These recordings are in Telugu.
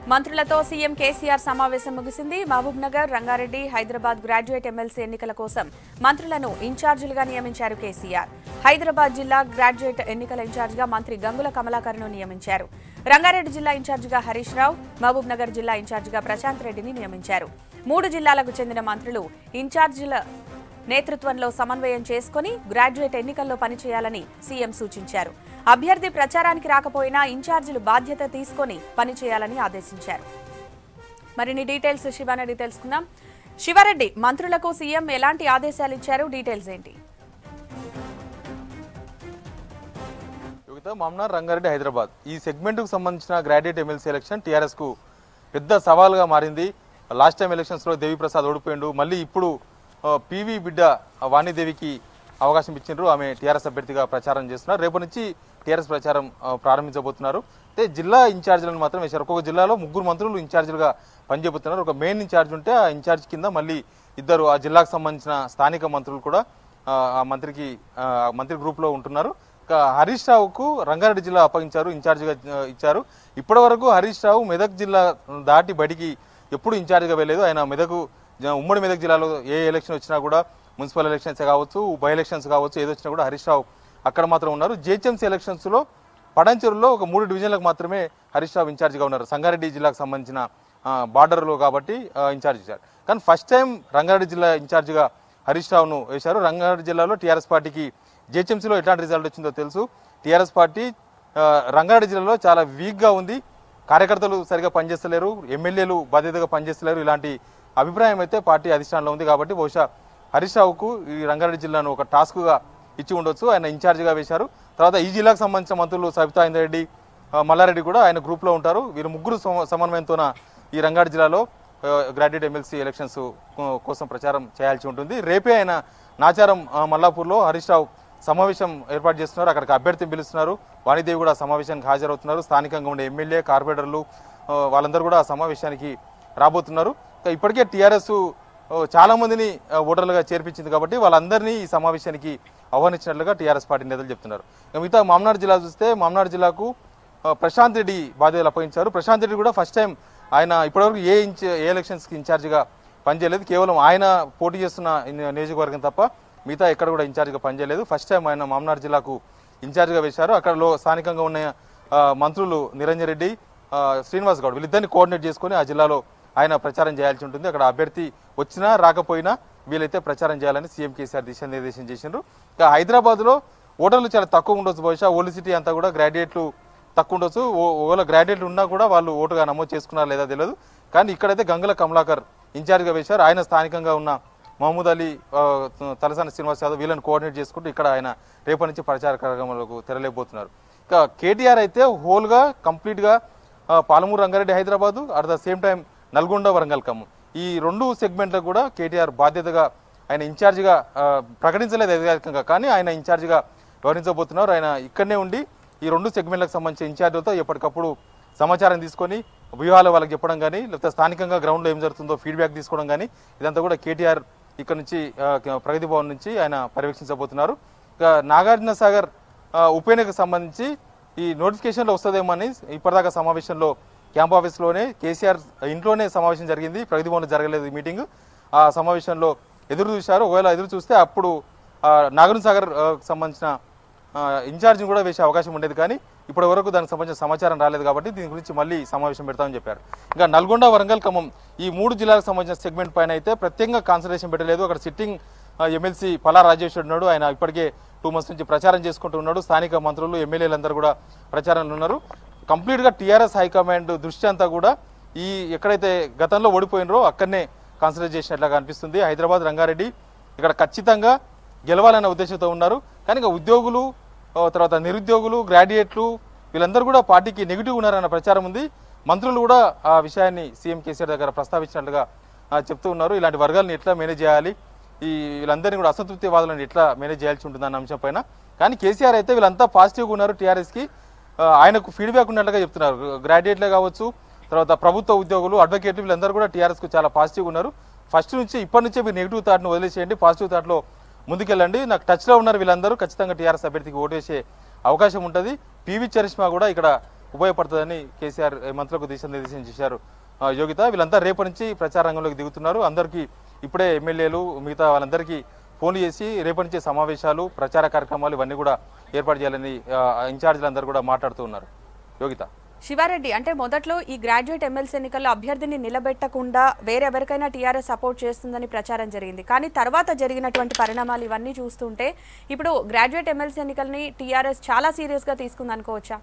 మంత్రులతో సీఎం కేసీఆర్ సమావేశం ముగిసింది Mahabubnagar Rangareddy Hyderabad graduate MLC ఎన్నికల కోసం మంత్రులను ఇన్ఛార్జీలుగా నియమించారు కేసీఆర్ హైదరాబాద్ జిల్లా గ్రాడ్యుయేట్ ఎన్నికల ఇన్ఛార్జిగా మంత్రి గంగుల కమలాకర్ను నియమించారు రంగారెడ్డి జిల్లా ఇన్ఛార్జిగా హరీష్ రావు మహబూబ్ నగర్ జిల్లా ఇన్ఛార్జిగా ప్రశాంత్ రెడ్డిని నియమించారు మూడు జిల్లాలకు చెందిన మంత్రులు ఇన్ఛార్జీల నేతృత్వంలో సమన్వయం చేసుకుని గ్రాడ్యుయేట్ ఎన్నికల్లో పనిచేయాలని సీఎం సూచించారు అభ్యర్థి ప్రచారానికి రాకపోయినా ఇన్ఛార్జీలు బాధ్యత తీసుకొని పనిచేయాలని ఆదేశించారు మరిన్ని డీటెయిల్స్ శివారెడ్డి తెలుసుకుందాం శివారెడ్డి మంత్రులకు సీఎం ఎలాంటి ఆదేశాలు ఇచ్చారు డీటెయిల్స్ ఏంటి యువత మామ్నార్ రంగారెడ్డి హైదరాబాద్ ఈ సెగ్మెంట్కు సంబంధించిన గ్రాడ్యుయేట్ ఎమ్మెల్సీ ఎలక్షన్ టీఆర్ఎస్కు పెద్ద సవాల్గా మారింది లాస్ట్ టైం ఎలక్షన్స్లో దేవిప్రసాద్ ఓడిపోయిండు మళ్ళీ ఇప్పుడు ఆ, పివి బిడ్డ ఆ, వాణిదేవికి అవకాశం ఇచ్చిండ్రు ఆమె టీఆర్ఎస్ అభ్యర్థిగా ప్రచారం చేస్తున్నారు రేపటి నుంచి టీఆర్ఎస్ ప్రచారం ఆ, ప్రారంభించబోతున్నారు అయితే జిల్లా ఇన్ఛార్జీలను మాత్రం వేశారు ఒక్కొక్క జిల్లాలో ముగ్గురు మంత్రులు ఇన్ఛార్జీలుగా పనిచేస్తున్నారు ఒక మెయిన్ ఇన్ఛార్జ్ ఉంటే ఆ ఇన్ఛార్జ్ కింద మళ్ళీ ఇద్దరు ఆ జిల్లాకు సంబంధించిన స్థానిక మంత్రులు కూడా ఆ, ఆ మంత్రికి ఆ, మంత్రి గ్రూప్లో ఉంటున్నారు ఇక హరీష్ రావుకు రంగారెడ్డి జిల్లా అప్పగించారు ఇన్ఛార్జిగా ఆ, ఇచ్చారు ఇప్పటి వరకు హరీష్ రావు మెదక్ జిల్లా దాటి బయటికి ఎప్పుడు ఇన్ఛార్జిగా వెళ్ళలేదు ఆయన మెదకు జ- ఉమ్మడి మెదక్ జిల్లాలో ఏ ఎలక్షన్ వచ్చినా కూడా మున్సిపల్ ఎలక్షన్స్ కావచ్చు బై ఎలక్షన్స్ కావచ్చు ఏది వచ్చినా కూడా హరీష్ రావు అక్కడ మాత్రం ఉన్నారు జిహెచ్ఎంసీ ఎలక్షన్స్లో పడంచెరులో ఒక మూడు డివిజన్లకు మాత్రమే హరీష్ రావు ఇన్ఛార్జిగా ఉన్నారు సంగారెడ్డి జిల్లాకు సంబంధించిన ఆ, బార్డర్లో కాబట్టి ఆ, ఇన్ఛార్జ్ ఇచ్చారు కానీ ఫస్ట్ టైం రంగారెడ్డి జిల్లా ఇన్ఛార్జిగా హరీష్ రావును వేశారు రంగారెడ్డి జిల్లాలో టీఆర్ఎస్ పార్టీకి జిహెచ్ఎంసీలో ఎట్లాంటి రిజల్ట్ వచ్చిందో తెలుసు టీఆర్ఎస్ పార్టీ ఆ, రంగారెడ్డి జిల్లాలో చాలా వీక్గా ఉంది కార్యకర్తలు సరిగా పనిచేస్తలేరు ఎమ్మెల్యేలు బాధ్యతగా పనిచేస్తలేరు ఇలాంటి అభిప్రాయం అయితే పార్టీ అధిష్టానంలో ఉంది కాబట్టి బహుశా హరీష్ రావుకు ఈ రంగారెడ్డి జిల్లాను ఒక టాస్క్గా ఇచ్చి ఉండొచ్చు ఆయన ఇన్ఛార్జిగా వేశారు తర్వాత ఈ జిల్లాకు సంబంధించిన మంత్రులు సబితా ఇందరెడ్డి ఆ, మల్లారెడ్డి కూడా ఆయన గ్రూప్లో ఉంటారు వీరు ముగ్గురు సమ- సమన్వయంతోన ఈ రంగారెడ్డి జిల్లాలో ఆ, గ్రాడ్యుయేట్ ఎమ్మెల్సీ ఎలక్షన్స్ కో- కోసం ప్రచారం చేయాల్సి ఉంటుంది రేపే ఆయన నాచారం ఆ, మల్లాపూర్లో హరీష్ రావు సమావేశం ఏర్పాటు చేస్తున్నారు అక్కడికి అభ్యర్థిని పిలుస్తున్నారు వాణిదేవి కూడా సమావేశానికి హాజరవుతున్నారు స్థానికంగా ఉండే ఎమ్మెల్యే కార్పొరేటర్లు ఆ, వాళ్ళందరూ కూడా ఆ సమావేశానికి రాబోతున్నారు ఇక ఇప్పటికే టీఆర్ఎస్ చాలా మందిని ఆ, ఓటర్లుగా చేర్పించింది కాబట్టి వాళ్ళందరినీ ఈ సమావేశానికి ఆహ్వానించినట్లుగా టీఆర్ఎస్ పార్టీ నేతలు చెప్తున్నారు ఇక మిగతా మామనాడు జిల్లా చూస్తే మామనాడు జిల్లాకు ఆ, ప్రశాంత్ రెడ్డి బాధ్యతలు అప్పగించారు ప్రశాంత్ రెడ్డి కూడా ఫస్ట్ టైం ఆయన ఇప్పటివరకు ఏ ఇంచ్ ఏ ఎలక్షన్స్కి ఇన్ఛార్జిగా పనిచేయలేదు కేవలం ఆయన పోటీ చేస్తున్న ఇన్- నియోజకవర్గం తప్ప మిగతా ఎక్కడ కూడా ఇన్ఛార్జిగా పనిచేయలేదు ఫస్ట్ టైం ఆయన మామనాడు జిల్లాకు ఇన్ఛార్జిగా వేశారు అక్కడలో స్థానికంగా ఉన్న ఆ, మంత్రులు నిరంజన్ రెడ్డి ఆ, శ్రీనివాస్ గౌడ్ వీళ్ళిద్దరిని కోఆర్డినేట్ చేసుకొని ఆ జిల్లాలో ఆయన ప్రచారం చేయాల్సి ఉంటుంది అక్కడ అభ్యర్థి వచ్చినా రాకపోయినా వీళ్ళైతే ప్రచారం చేయాలని సీఎం కేసీఆర్ దిశానిర్దేశం చేసిండ్రు ఇక హైదరాబాద్లో ఓటర్లు చాలా తక్కువ ఉండొచ్చు బహుశా ఓల్డ్ సిటీ అంతా కూడా గ్రాడ్యుయేట్లు తక్కువ ఉండొచ్చు ఓ- ఒకవేళ గ్రాడ్యుయేట్లు ఉన్నా కూడా వాళ్ళు ఓటుగా నమోదు చేసుకున్నారా లేదా తెలియదు కానీ ఇక్కడైతే గంగుల కమలాకర్ ఇన్ఛార్జ్గా వేశారు ఆయన స్థానికంగా ఉన్న మహమూద్ అలీ ఆ, తలసాని శ్రీనివాస్ యాదవ్ వీళ్ళని కోఆర్డినేట్ చేసుకుంటూ ఇక్కడ ఆయన రేపటి నుంచి ప్రచార కార్యక్రమాలకు తెరలేకపోతున్నారు ఇక కేటీఆర్ అయితే హోల్గా కంప్లీట్గా ఆ, Palamuru Rangareddy Hyderabad at the same time Nalgonda Warangal Khammam ఈ రెండు సెగ్మెంట్లకు కూడా కేటీఆర్ బాధ్యతగా ఆయన ఇన్ఛార్జిగా ఆ, ప్రకటించలేదు అధికారికంగా కానీ ఆయన ఇన్ఛార్జిగా వ్యవహరించబోతున్నారు ఆయన ఇక్కడనే ఉండి ఈ రెండు సెగ్మెంట్లకు సంబంధించిన ఇన్ఛార్జీలతో ఎప్పటికప్పుడు సమాచారం తీసుకొని వ్యూహాలు వాళ్ళకి చెప్పడం కానీ లేకపోతే స్థానికంగా గ్రౌండ్లో ఏం జరుగుతుందో ఫీడ్బ్యాక్ తీసుకోవడం కానీ ఇదంతా కూడా కేటీఆర్ ఇక్కడ నుంచి ఆ, ప్రగతి భవన్ నుంచి ఆయన పర్యవేక్షించబోతున్నారు ఇక నాగార్జున సాగర్ ఆ, ఉప ఎన్నికకు సంబంధించి ఈ నోటిఫికేషన్లో వస్తుందేమని ఇప్పటిదాకా సమావేశంలో క్యాంప్ ఆఫీస్లోనే కేసీఆర్ ఇంట్లోనే సమావేశం జరిగింది ప్రగతి భవన్లో జరగలేదు ఈ మీటింగ్ ఆ సమావేశంలో ఎదురు చూశారు ఒకవేళ ఎదురు చూస్తే అప్పుడు ఆ, నాగార్జున సాగర్ ఆ, సంబంధించిన ఆ, ఇన్ఛార్జిని కూడా వేసే అవకాశం ఉండేది కానీ ఇప్పటి వరకు దానికి సంబంధించిన సమాచారం రాలేదు కాబట్టి దీని గురించి మళ్ళీ సమావేశం పెడతామని చెప్పారు ఇంకా నల్గొండ వరంగల్ ఖమ్మం ఈ మూడు జిల్లాలకు సంబంధించిన సెగ్మెంట్ పైన అయితే ప్రత్యేకంగా కాన్సన్ట్రేషన్ పెట్టలేదు అక్కడ సిట్టింగ్ ఎమ్మెల్సీ పల్లా రాజేశ్వర్ ఉన్నాడు ఆయన ఇప్పటికే టూ మంత్స్ నుంచి ప్రచారం చేసుకుంటూ ఉన్నాడు స్థానిక మంత్రులు ఎమ్మెల్యేలందరూ కూడా ప్రచారంలో ఉన్నారు కంప్లీట్గా టీఆర్ఎస్ హైకమాండ్ దృష్టి అంతా కూడా ఈ ఎక్కడైతే గతంలో ఓడిపోయినరో అక్కడనే కాన్సన్ట్రేట్ చేసినట్లుగా అనిపిస్తుంది హైదరాబాద్ రంగారెడ్డి ఇక్కడ ఖచ్చితంగా గెలవాలనే ఉద్దేశంతో ఉన్నారు కానీ ఇక ఉద్యోగులు ఆ, తర్వాత నిరుద్యోగులు గ్రాడ్యుయేట్లు వీళ్ళందరూ కూడా పార్టీకి నెగిటివ్ ఉన్నారన్న ప్రచారం ఉంది మంత్రులు కూడా ఆ విషయాన్ని సీఎం కేసీఆర్ దగ్గర ప్రస్తావించినట్లుగా ఆ, చెప్తూ ఉన్నారు ఇలాంటి వర్గాలను ఎట్లా మేనేజ్ చేయాలి ఈ వీళ్ళందరినీ కూడా అసంతృప్తి వాదులను ఎట్లా మేనేజ్ చేయాల్సి ఉంటుంది అన్న అంశం పైన కానీ కేసీఆర్ అయితే వీళ్ళంతా పాజిటివ్గా ఉన్నారు టీఆర్ఎస్కి ఆయనకు ఫీడ్బ్యాక్ ఉన్నట్లుగా చెప్తున్నారు గ్రాడ్యుయేట్లే కావచ్చు తర్వాత ప్రభుత్వ ఉద్యోగులు అడ్వకేట్లు వీళ్ళందరూ కూడా టీఆర్ఎస్కు చాలా పాజిటివ్గా ఉన్నారు ఫస్ట్ నుంచి ఇప్పటి నుంచే మీరు నెగిటివ్ థాట్ను వదిలేసేయండి పాజిటివ్ థాట్లో ముందుకెళ్ళండి నాకు టచ్లో ఉన్నారు వీళ్ళందరూ ఖచ్చితంగా టీఆర్ఎస్ అభ్యర్థికి ఓటు వేసే అవకాశం ఉంటుంది పివి చరిష్మా కూడా ఇక్కడ ఉపయోగపడుతుందని కేసీఆర్ మంత్రులకు దిశానిర్దేశం చేశారు ఆ, యోగిత వీళ్ళంతా రేపటి నుంచి ప్రచార రంగంలోకి దిగుతున్నారు అందరికీ ఇప్పుడే ఎమ్మెల్యేలు మిగతా వాళ్ళందరికీ ఫోన్లు చేసి రేపటి నుంచి సమావేశాలు ప్రచార కార్యక్రమాలు ఇవన్నీ కూడా ఏర్పాటు చేయాలని ఆ, ఇన్ఛార్జీలందరూ కూడా మాట్లాడుతూ ఉన్నారు యోగిత శివారెడ్డి అంటే మొదట్లో ఈ గ్రాడ్యుయేట్ ఎమ్మెల్సీ ఎన్నికల్లో అభ్యర్థిని నిలబెట్టకుండా వేరెవరికైనా టీఆర్ఎస్ సపోర్ట్ చేస్తుందని ప్రచారం జరిగింది కానీ తర్వాత జరిగినటువంటి పరిణామాలు ఇవన్నీ చూస్తుంటే ఇప్పుడు గ్రాడ్యుయేట్ ఎమ్మెల్సీ ఎన్నికల్ని టీఆర్ఎస్ చాలా సీరియస్ గా తీసుకుంది అనుకోవచ్చా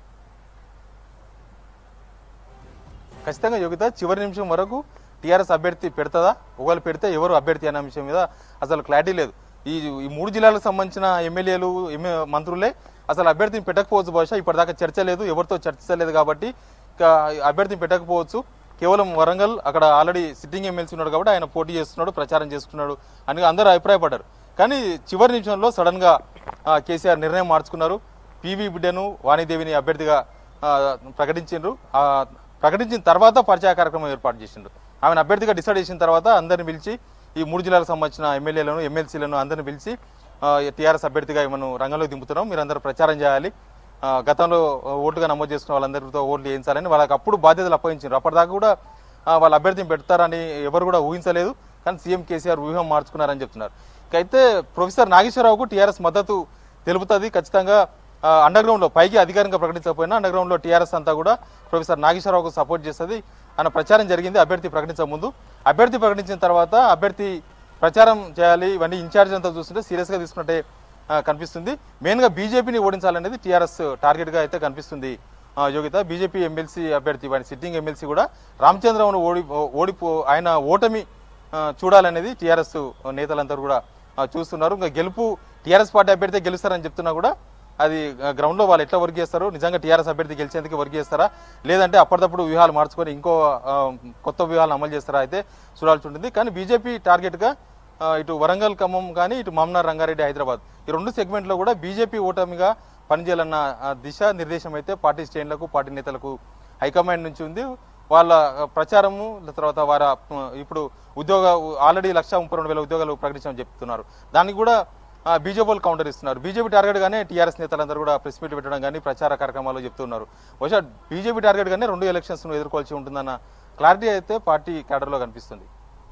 ఖచ్చితంగా యోగిత చివరి నిమిషం వరకు టీఆర్ఎస్ అభ్యర్థి పెడతదా ఒకవేళ పెడితే ఎవరు అభ్యర్థి అనే విషయం మీద అసలు క్లారిటీ లేదు ఈ ఈ మూడు జిల్లాలకు సంబంధించిన ఎమ్మెల్యేలు ఎమ్మె మంత్రులే అసలు అభ్యర్థిని పెట్టకపోవచ్చు బహుశా ఇప్పటిదాకా చర్చ లేదు ఎవరితో చర్చించలేదు కాబట్టి ఇక అభ్యర్థిని పెట్టకపోవచ్చు కేవలం వరంగల్ అక్కడ ఆల్రెడీ సిట్టింగ్ ఎమ్మెల్సీ ఉన్నాడు కాబట్టి ఆయన పోటీ చేస్తున్నాడు ప్రచారం చేసుకున్నాడు అని అందరూ అభిప్రాయపడ్డారు కానీ చివరి నిమిషంలో సడన్ గా ఆ, కేసీఆర్ నిర్ణయం మార్చుకున్నారు పివి బిడ్డను వాణిదేవిని అభ్యర్థిగా ఆ, ప్రకటించిండ్రు ఆ, ప్రకటించిన తర్వాత పరిచయ కార్యక్రమం ఏర్పాటు చేసిండ్రు ఆమెను అభ్యర్థిగా డిసైడ్ చేసిన తర్వాత అందరిని పిలిచి ఈ మూడు జిల్లాలకు సంబంధించిన ఎమ్మెల్యేలను ఎమ్మెల్సీలను అందరిని పిలిచి టీఆర్ఎస్ అభ్యర్థిగా ఏమను రంగంలోకి దింపుతున్నాం మీరు అందరూ ప్రచారం చేయాలి ఆ, గతంలో ఓటుగా నమోదు చేసుకున్న వాళ్ళందరితో ఓట్లు వేయించాలని వాళ్ళకి అప్పుడు బాధ్యతలు అప్పగించారు అప్పటిదాకా కూడా ఆ, వాళ్ళ అభ్యర్థిని పెడతారని ఎవరు కూడా ఊహించలేదు కానీ సీఎం కేసీఆర్ వ్యూహం మార్చుకున్నారని చెప్తున్నారు ఇక అయితే ప్రొఫెసర్ నాగేశ్వరరావుకు టీఆర్ఎస్ మద్దతు తెలుపుతుంది ఖచ్చితంగా ఆ, అండర్ గ్రౌండ్ లో పైకి అధికారికంగా ప్రకటించకపోయినా అండర్ గ్రౌండ్ లో టీఆర్ఎస్ అంతా కూడా ప్రొఫెసర్ నాగేశ్వరరావుకు సపోర్ట్ చేస్తుంది అన్న ప్రచారం జరిగింది అభ్యర్థి ప్రకటించక ముందు అభ్యర్థి ప్రకటించిన తర్వాత అభ్యర్థి ప్రచారం చేయాలి ఇవన్నీ ఇన్ఛార్జ్ అంతా చూస్తుంటే సీరియస్ గా తీసుకున్నట్టే ఆ, కనిపిస్తుంది మెయిన్ గా బీజేపీని ఓడించాలనేది టీఆర్ఎస్ టార్గెట్ గా అయితే కనిపిస్తుంది ఆ, యోగిత బీజేపీ ఎమ్మెల్సీ అభ్యర్థి వాడి సిట్టింగ్ ఎమ్మెల్సీ కూడా రామచంద్రరావును ఓడి ఓడిపో ఆయన ఓటమి ఆ, చూడాలనేది టీఆర్ఎస్ నేతలందరూ కూడా ఆ, చూస్తున్నారు ఇంకా గెలుపు టీఆర్ఎస్ పార్టీ అభ్యర్థి గెలుస్తారని చెప్తున్నా కూడా అది గ్రౌండ్ లో వాళ్ళు ఎట్లా వర్క్ చేస్తారు నిజంగా టీఆర్ఎస్ అభ్యర్థి గెలిచేందుకు వర్క్ చేస్తారా లేదంటే అప్పటికప్పుడు వ్యూహాలు మార్చుకొని ఇంకో ఆ, కొత్త వ్యూహాలను అమలు చేస్తారా అయితే చూడాల్సి ఉంటుంది కానీ బీజేపీ టార్గెట్ గా ఆ, ఇటు వరంగల్ ఖమ్మం కానీ ఇటు మామనార్ రంగారెడ్డి హైదరాబాద్ ఈ రెండు సెగ్మెంట్లో కూడా బీజేపీ ఓటమిగా పనిచేయాలన్న ఆ, దిశ నిర్దేశం అయితే పార్టీ శ్రేణులకు పార్టీ నేతలకు హైకమాండ్ నుంచి ఉంది వాళ్ళ ఆ, ప్రచారము తర్వాత వారి ఆ, ఇప్పుడు ఉద్యోగ ఆల్రెడీ లక్ష ముప్పై రెండు వేల ఉద్యోగాలు ప్రకటించామని చెప్తున్నారు దానికి కూడా ఆ, బీజేపీ వాళ్ళు కౌంటర్ ఇస్తున్నారు బీజేపీ టార్గెట్ గానే టీఆర్ఎస్ నేతలందరూ కూడా ప్రెస్ మీట్ పెట్టడం కానీ ప్రచార కార్యక్రమాలు చెప్తున్నారు బహుశా బీజేపీ టార్గెట్ గానే రెండు ఎలక్షన్స్ ఎదుర్కోవాల్సి ఉంటుందన్న క్లారిటీ అయితే పార్టీ క్యాడర్లో కనిపిస్తుంది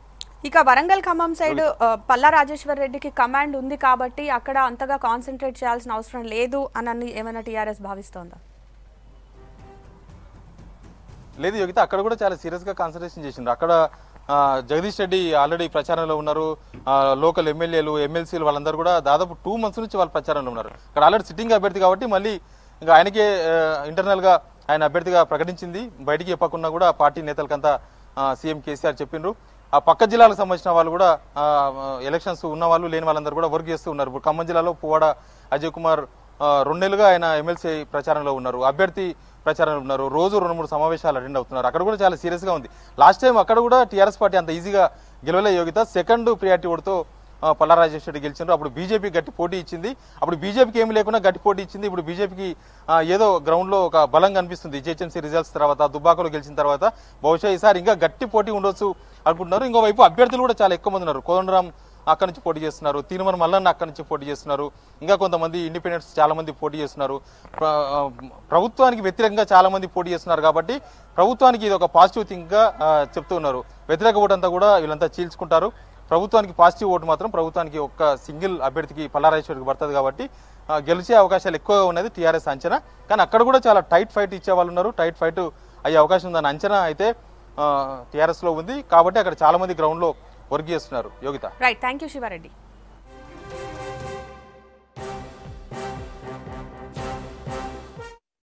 ఇక వరంగల్ ఖమ్మం సైడ్ ఆ, పల్లా రాజేశ్వర్ రెడ్డికి కమాండ్ ఉంది కాబట్టి అక్కడ అంతగా కాన్సన్ట్రేట్ చేయాల్సిన అవసరం లేదు అని ఏమైనా టీఆర్ఎస్ భావిస్తోందా లేదు యోగిత అక్కడ కూడా చాలా సీరియస్ గా కాన్సన్ట్రేషన్ చేసిండ్రు అక్కడ ఆ, జగదీష్ రెడ్డి ఆల్రెడీ ప్రచారంలో ఉన్నారు ఆ, లోకల్ ఎమ్మెల్యేలు ఎమ్మెల్సీలు వాళ్ళందరూ కూడా దాదాపు టూ మంత్స్ నుంచి వాళ్ళు ప్రచారంలో ఉన్నారు అక్కడ ఆల్రెడీ సిట్టింగ్ అభ్యర్థి కాబట్టి మళ్ళీ ఇంకా ఆయనకే ఇంటర్నల్ గా ఆయన అభ్యర్థిగా ప్రకటించింది బయటికి చెప్పకుండా కూడా పార్టీ నేతలకంతా ఆ, సీఎం కేసీఆర్ చెప్పిండ్రు ఆ పక్క జిల్లాలకు సంబంధించిన వాళ్ళు కూడా ఆ, ఎలక్షన్స్ ఉన్న వాళ్ళు లేని వాళ్ళందరూ కూడా వర్క్ చేస్తూ ఉన్నారు ఇప్పుడు ఖమ్మం జిల్లాలో పువ్వాడ అజయ్ కుమార్ ఆ, రెండు నెలలుగా ఆయన ఎమ్మెల్సీ ప్రచారంలో ఉన్నారు అభ్యర్థి ప్రచారంలో ఉన్నారు రోజు రెండు మూడు సమావేశాలు అటెండ్ అవుతున్నారు అక్కడ కూడా చాలా సీరియస్ గా ఉంది లాస్ట్ టైం అక్కడ కూడా టీఆర్ఎస్ పార్టీ అంత ఈజీగా గెలవలే యోగిత సెకండ్ ప్రియారిటీ ఓటుతో ఆ, పల్లా రాజేశ్వర రెడ్డి గెలిచారు అప్పుడు బీజేపీ గట్టి పోటీ ఇచ్చింది అప్పుడు బీజేపీకి ఏమి లేకుండా గట్టి పోటీ ఇచ్చింది ఇప్పుడు బీజేపీకి ఏదో గ్రౌండ్ లో ఒక బలం కనిపిస్తుంది జిహెచ్ఎంసీ రిజల్ట్స్ తర్వాత దుబ్బాకలో గెలిచిన తర్వాత బహుశా ఈసారి ఇంకా గట్టి పోటీ ఉండొచ్చు అనుకుంటున్నారు ఇంకోవైపు అభ్యర్థులు కూడా చాలా ఎక్కువ మంది ఉన్నారు కోదండరాం అక్కడి నుంచి పోటీ చేస్తున్నారు తిరుమల మల్లన్న అక్కడి నుంచి పోటీ చేస్తున్నారు ఇంకా కొంతమంది ఇండిపెండెంట్స్ చాలా మంది పోటీ చేస్తున్నారు ప్ర- ఆ, ప్రభుత్వానికి వ్యతిరేకంగా చాలా మంది పోటీ చేస్తున్నారు కాబట్టి ప్రభుత్వానికి ఇది ఒక పాజిటివ్ థింగ్ గా ఆ, చెప్తూ ఉన్నారు వ్యతిరేక ఓటు అంతా కూడా వీళ్ళంతా చీల్చుకుంటారు ప్రభుత్వానికి పాజిటివ్ ఓటు మాత్రం ప్రభుత్వానికి ఒక్క సింగిల్ అభ్యర్థికి పల్లారాజేశ్వరికి పడుతుంది కాబట్టి ఆ, గెలిచే అవకాశాలు ఎక్కువగా ఉన్నది టీఆర్ఎస్ అంచనా కానీ అక్కడ కూడా చాలా టైట్ ఫైట్ ఇచ్చే వాళ్ళు ఉన్నారు టైట్ ఫైట్ అయ్యే అవకాశం ఉందని అంచనా అయితే టీఆర్ఎస్ లో ఉంది కాబట్టి అక్కడ చాలా మంది గ్రౌండ్ లో వర్క్ చేస్తున్నారు Yogitha right thank you Sivareddy